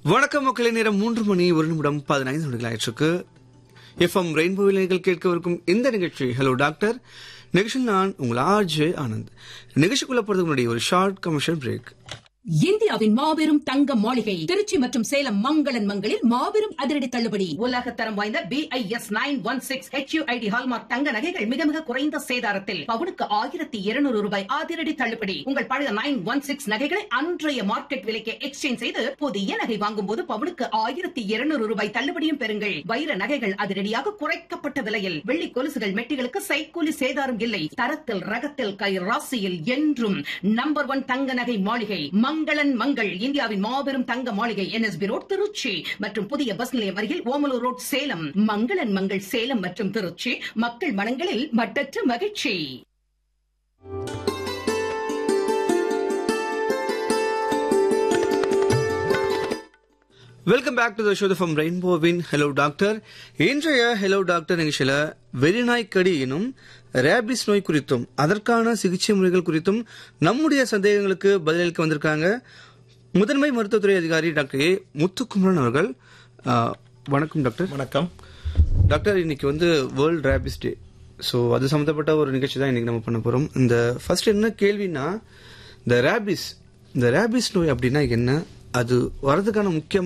வணக்கம் மக்களே நேரம் மூன்று மணி ஒரு நிமிடம் பதினைந்து நிமிடங்கள் ஆயிற்றுக்கு எஃப்எம் ரெயின்போவில் நீங்கள் கேட்கவிருக்கும் இந்த நிகழ்ச்சி ஹலோ டாக்டர் நிகழ்ச்சியில் நான் உங்கள் ஆர்ஜே ஆனந்த் நிகழ்ச்சிக்குள்ள போறதுக்கு முன்னாடி ஒரு ஷார்ட் கமர்ஷியல் பிரேக் இந்தியாவின் மாபெரும் தங்க மாளிகை திருச்சி மற்றும் சேலம் மங்களன் மங்களில் மாபெரும் அதிரடி தள்ளுபடி உலக தரம் வாய்ந்த B I S nine one six HUID hallmark தங்க நகைகள் மிக மிக குறைந்த சேதாரத்தில் பவுனுக்கு ஆயிரத்தி இருநூறு ரூபாய் அதிரடி தள்ளுபடி உங்கள் பழைய நைன் ஒன் சிக்ஸ் நகைகளை அன்றைய மார்க்கெட் விலைக்கு எக்ஸ்சேஞ்ச் செய்து புதிய நகை வாங்கும் போது பவுனுக்கு ஆயிரத்தி இருநூறு ரூபாய் தள்ளுபடியும் பெறுங்கள் வைர நகைகள் அதிரடியாக குறைக்கப்பட்ட விலையில் வெள்ளி கொலுசுகள் மெட்டிகளுக்கு சைக்கூலி சேதாரம் இல்லை தரத்தில் ரகத்தில் கை ராசியில் என்றும் நம்பர் ஒன் தங்க நகை மாளிகை மங்களன் மங்கள் இந்தியாவின் மாபெரும் தங்க மாளிகை என்எஸ்பி ரோட் திருச்சி மற்றும் புதிய பஸ் நிலையம் அருகில் ஓமலூர் ரோட் சேலம் மங்களன் மங்கள் சேலம் மற்றும் திருச்சி மக்கள் மனங்களில் மட்டற்ற மகிழ்ச்சி welcome back to the show from ரெயின்போவின் ஹலோ டாக்டர் இன்றைய ஹலோ டாக்டர் நிகழ்ச்சியில வெறிநாய்க்கடி எனும் ரேபிஸ் நோய் குறித்தும் அதற்கான சிகிச்சை முறைகள் குறித்தும் நம்முடைய சந்தேகங்களுக்கு பதிலளிக்க வந்திருக்காங்க முதன்மை மருத்துவத்துறை அதிகாரி டாக்டர் ஏ முத்துக்குமரன் அவர்கள் ஆ, வணக்கம் டாக்டர் வணக்கம் டாக்டர் இன்னைக்கு வந்து வேர்ல்ட் ரேபிஸ் டே ஸோ அது சம்மந்தப்பட்ட ஒரு நிகழ்ச்சி தான் இன்னைக்கு நம்ம பண்ண போறோம் இந்த ஃபர்ஸ்ட் என்ன கேள்வினா இந்த ரேபிஸ் இந்த ரேபிஸ் நோய் அப்படின்னா என்ன அது வரதுக்கான முக்கியமான